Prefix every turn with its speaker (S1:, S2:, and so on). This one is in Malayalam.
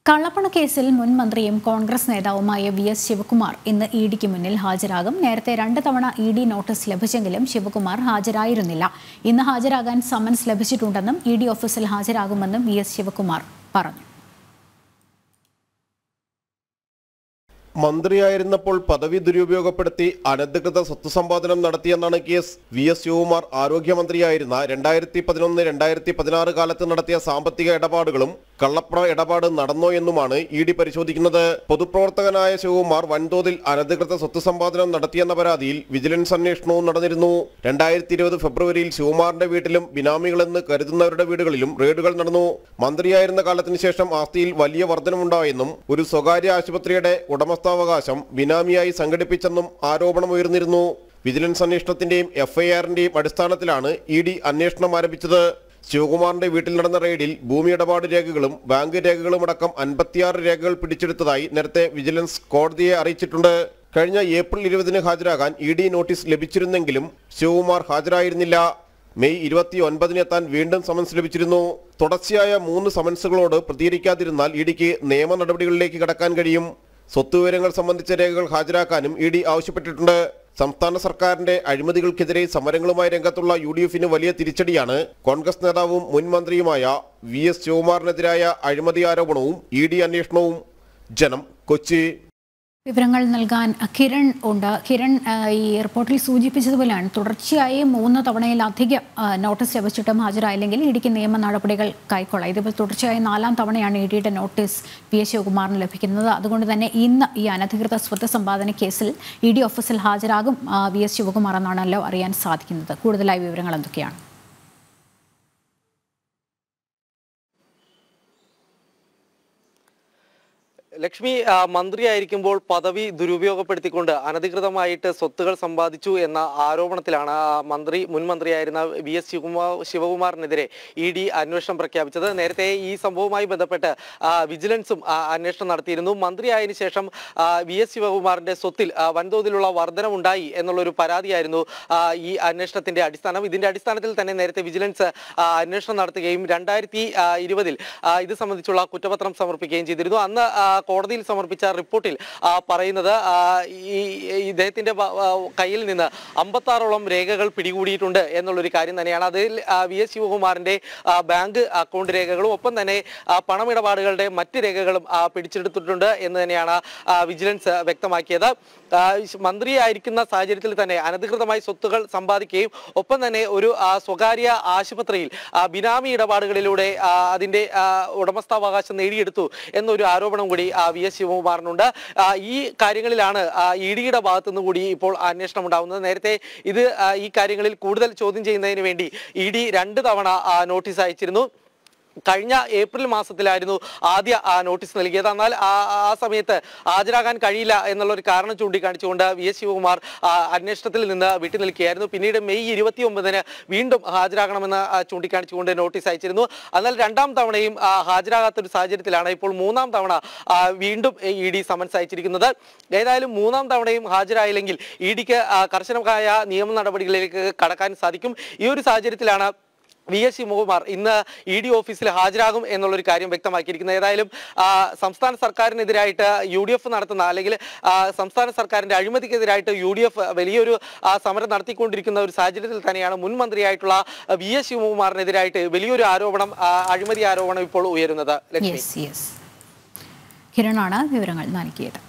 S1: കള്ളപ്പണക്കേസിൽ മുൻ മന്ത്രിയും കോൺഗ്രസ് നേതാവുമായ വി എസ് ശിവകുമാർ ഇന്ന് ഇ ഡിക്ക് മുന്നിൽ ഹാജരാകും നേരത്തെ രണ്ട് തവണ ഇ ഡി നോട്ടീസ് ലഭിച്ചെങ്കിലും ശിവകുമാർ ഹാജരായിരുന്നില്ല ഇന്ന് ഹാജരാകാൻ സമൻസ് ലഭിച്ചിട്ടുണ്ടെന്നും ഇ ഡി ഓഫീസിൽ ഹാജരാകുമെന്നും വി എസ് ശിവകുമാർ പറഞ്ഞു
S2: മന്ത്രിയായിരുന്നപ്പോൾ പദവി ദുരുപയോഗപ്പെടുത്തി അനധികൃത സ്വത്ത് സമ്പാദനം നടത്തിയെന്നാണ് കേസ് വി എസ് ശിവകുമാർ ആരോഗ്യമന്ത്രിയായിരുന്ന രണ്ടായിരത്തി പതിനൊന്ന് രണ്ടായിരത്തി പതിനാറ് കാലത്ത് നടത്തിയ സാമ്പത്തിക ഇടപാടുകളും കള്ളപ്പണ ഇടപാട് നടന്നോ എന്നുമാണ് ഇ ഡി പരിശോധിക്കുന്നത് പൊതുപ്രവർത്തകനായ ശിവകുമാർ വൻതോതിൽ അനധികൃത സ്വത്ത് സമ്പാദനം നടത്തിയെന്ന പരാതിയിൽ വിജിലൻസ് അന്വേഷണവും നടന്നിരുന്നു രണ്ടായിരത്തി ഇരുപത് ഫെബ്രുവരിയിൽ ശിവകുമാറിന്റെ വീട്ടിലും ബിനാമികളെന്ന് കരുതുന്നവരുടെ വീടുകളിലും റെയ്ഡുകൾ നടന്നു മന്ത്രിയായിരുന്ന കാലത്തിന് ശേഷം ആസ്തിയിൽ വലിയ വർധനമുണ്ടായെന്നും ഒരു സ്വകാര്യ ആശുപത്രിയുടെ ഉടമസ്ഥാവകാശം ബിനാമിയായി സംഘടിപ്പിച്ചെന്നും ആരോപണമുയർന്നിരുന്നു വിജിലൻസ് അന്വേഷണത്തിന്റെയും എഫ്ഐആറിന്റെയും അടിസ്ഥാനത്തിലാണ് ഇ ഡി അന്വേഷണം ആരംഭിച്ചത് ശിവകുമാറിന്റെ വീട്ടിൽ നടന്ന റെയ്ഡിൽ ഭൂമി ഇടപാട് രേഖകളും ബാങ്ക് രേഖകളും അടക്കം അൻപത്തിയാറ് രേഖകൾ പിടിച്ചെടുത്തതായി നേരത്തെ വിജിലൻസ് കോടതിയെ അറിയിച്ചിട്ടുണ്ട് കഴിഞ്ഞ ഏപ്രിൽ ഇരുപതിന് ഹാജരാകാൻ ഇ ഡി നോട്ടീസ് ലഭിച്ചിരുന്നെങ്കിലും ശിവകുമാർ ഹാജരായിരുന്നില്ല മെയ് ഇരുപത്തി ഒൻപതിന് എത്താൻ വീണ്ടും സമൻസ് ലഭിച്ചിരുന്നു തുടർച്ചയായ മൂന്ന് സമൻസുകളോട് പ്രതികരിക്കാതിരുന്നാൽ ഇ ഡിക്ക് നിയമ നടപടികളിലേക്ക് കടക്കാൻ കഴിയും സ്വത്ത് വിവരങ്ങൾ സംബന്ധിച്ച രേഖകൾ ഹാജരാക്കാനും ഇ ഡി ആവശ്യപ്പെട്ടിട്ടുണ്ട് സംസ്ഥാന സർക്കാരിന്റെ അഴിമതികൾക്കെതിരെ സമരങ്ങളുമായി രംഗത്തുള്ള യു ഡി എഫിന് വലിയ തിരിച്ചടിയാണ് കോൺഗ്രസ് നേതാവും മുൻ മന്ത്രിയുമായ വി എസ് ശിവകുമാറിനെതിരായ അഴിമതി ആരോപണവും ഇ ഡി അന്വേഷണവും ജനം കൊച്ചി
S1: വിവരങ്ങൾ നൽകാൻ കിരൺ ഉണ്ട് കിരൺ ആ, ഈ റിപ്പോർട്ടിൽ സൂചിപ്പിച്ചതുപോലെയാണ് തുടർച്ചയായി മൂന്ന് തവണയിലധികം ആ, നോട്ടീസ് ലഭിച്ചിട്ടും ഹാജരായില്ലെങ്കിൽ ഇ ഡിക്ക് നിയമ നടപടികൾ കൈക്കൊള്ളാം ഇതിപ്പോൾ തുടർച്ചയായി നാലാം തവണയാണ് ഇ ഡിയുടെ നോട്ടീസ് പി എസ് ശിവകുമാറിന് ലഭിക്കുന്നത് അതുകൊണ്ട് തന്നെ ഇന്ന് ഈ അനധികൃത സ്വത്ത് സമ്പാദന കേസിൽ ഇ ഡി ഓഫീസിൽ ഹാജരാകും ആ, വി എസ് ശിവകുമാർ എന്നാണല്ലോ അറിയാൻ സാധിക്കുന്നത് കൂടുതലായി വിവരങ്ങൾ എന്തൊക്കെയാണ്
S3: ലക്ഷ്മി ആ, മന്ത്രിയായിരിക്കുമ്പോൾ പദവി ദുരുപയോഗപ്പെടുത്തിക്കൊണ്ട് അനധികൃതമായിട്ട് സ്വത്തുകൾ സമ്പാദിച്ചു എന്ന ആരോപണത്തിലാണ് ആ, മന്ത്രി മുൻ മന്ത്രിയായിരുന്ന വി എസ് ശിവകുമാർ ശിവകുമാറിനെതിരെ ഇ ഡി അന്വേഷണം പ്രഖ്യാപിച്ചത് നേരത്തെ ഈ സംഭവവുമായി ബന്ധപ്പെട്ട് ആ, വിജിലൻസും ആ, അന്വേഷണം നടത്തിയിരുന്നു മന്ത്രിയായതിനു ശേഷം ആ, വി എസ് ശിവകുമാറിന്റെ സ്വത്തിൽ ആ, വൻതോതിലുള്ള വർധനമുണ്ടായി എന്നുള്ളൊരു പരാതിയായിരുന്നു ആ, ഈ അന്വേഷണത്തിന്റെ അടിസ്ഥാനം ഇതിന്റെ അടിസ്ഥാനത്തിൽ തന്നെ നേരത്തെ വിജിലൻസ് ആ, അന്വേഷണം നടത്തുകയും രണ്ടായിരത്തി ഇരുപതിൽ ഇത് സംബന്ധിച്ചുള്ള കുറ്റപത്രം സമർപ്പിക്കുകയും ചെയ്തിരുന്നു അന്ന് ആ, കോടതിയിൽ സമർപ്പിച്ച റിപ്പോർട്ടിൽ ആ, പറയുന്നത് ആ, ഈ ഈ ഇദ്ദേഹത്തിന്റെ വ- ആ, കയ്യിൽ നിന്ന് അമ്പത്താറോളം രേഖകൾ പിടികൂടിയിട്ടുണ്ട് എന്നുള്ളൊരു കാര്യം തന്നെയാണ് അതിൽ ആ, വി എസ് ശിവകുമാറിന്റെ ആ, ബാങ്ക് അക്കൗണ്ട് രേഖകളും ഒപ്പം തന്നെ ആ, പണമിടപാടുകളുടെ മറ്റ് രേഖകളും ആ, പിടിച്ചെടുത്തിട്ടുണ്ട് എന്ന് തന്നെയാണ് ആ, വിജിലൻസ് വ്യക്തമാക്കിയത് ആ, മന്ത്രിയായിരിക്കുന്ന സാഹചര്യത്തിൽ തന്നെ അനധികൃതമായി സ്വത്തുകൾ സമ്പാദിക്കുകയും ഒപ്പം തന്നെ ഒരു ആ, സ്വകാര്യ ആശുപത്രിയിൽ ആ, ബിനാമി ഇടപാടുകളിലൂടെ ആ, അതിന്റെ ആ, ഉടമസ്ഥാവകാശം നേടിയെടുത്തു എന്നൊരു ആരോപണം കൂടി ആ, വി എസ് ശിവകുമാറിനുണ്ട് ആ, ഈ കാര്യങ്ങളിലാണ് ഇ ഡിയുടെ ഭാഗത്തു നിന്ന് കൂടി ഇപ്പോൾ അന്വേഷണം ഉണ്ടാവുന്നത് നേരത്തെ ഇത് ആ, ഈ കാര്യങ്ങളിൽ കൂടുതൽ ചോദ്യം ചെയ്യുന്നതിന് വേണ്ടി ഇ ഡി രണ്ട് തവണ ആ, നോട്ടീസ് അയച്ചിരുന്നു കഴിഞ്ഞ ഏപ്രിൽ മാസത്തിലായിരുന്നു ആദ്യ ആ നോട്ടീസ് നൽകിയത് എന്നാൽ ആ ആ സമയത്ത് ഹാജരാകാൻ കഴിയില്ല എന്നുള്ള ഒരു കാരണം ചൂണ്ടിക്കാണിച്ചുകൊണ്ട് വി എസ് ശിവകുമാർ ആ, അന്വേഷണത്തിൽ നിന്ന് വിട്ടുനിൽക്കുകയായിരുന്നു പിന്നീട് മെയ് ഇരുപത്തി ഒമ്പതിന് വീണ്ടും ഹാജരാകണമെന്ന് ആ, ചൂണ്ടിക്കാണിച്ചുകൊണ്ട് നോട്ടീസ് അയച്ചിരുന്നു എന്നാൽ രണ്ടാം തവണയും ആ, ഹാജരാകാത്ത ഒരു സാഹചര്യത്തിലാണ് ഇപ്പോൾ മൂന്നാം തവണ ആ, വീണ്ടും ഇ ഡി സമൻസ് അയച്ചിരിക്കുന്നത് ഏതായാലും മൂന്നാം തവണയും ഹാജരായില്ലെങ്കിൽ ഇ ഡിക്ക് കർശനമായ നിയമ നടപടികളിലേക്ക് കടക്കാൻ സാധിക്കും ഈ ഒരു സാഹചര്യത്തിലാണ് വി എസ് ശിവകുമാർ ഇന്ന് ഇ ഡി ഓഫീസിൽ ഹാജരാകും എന്നുള്ളൊരു കാര്യം വ്യക്തമാക്കിയിരിക്കുന്നത് ഏതായാലും ആ, സംസ്ഥാന സർക്കാരിനെതിരായിട്ട് യു ഡി എഫ് നടത്തുന്ന അല്ലെങ്കിൽ ആ, സംസ്ഥാന സർക്കാരിന്റെ അഴിമതിക്കെതിരായിട്ട് യു ഡി എഫ് വലിയൊരു ആ, സമരം നടത്തിക്കൊണ്ടിരിക്കുന്ന ഒരു സാഹചര്യത്തിൽ തന്നെയാണ് മുൻ മന്ത്രിയായിട്ടുള്ള വി എസ് ശിവകുമാറിനെതിരായിട്ട് വലിയൊരു ആരോപണം ആ, അഴിമതി ആരോപണം ഇപ്പോൾ ഉയരുന്നത് ലക്ഷ്മി
S1: യെസ് യെസ് കിരണാണ് വിവരങ്ങൾ നൽകിയത്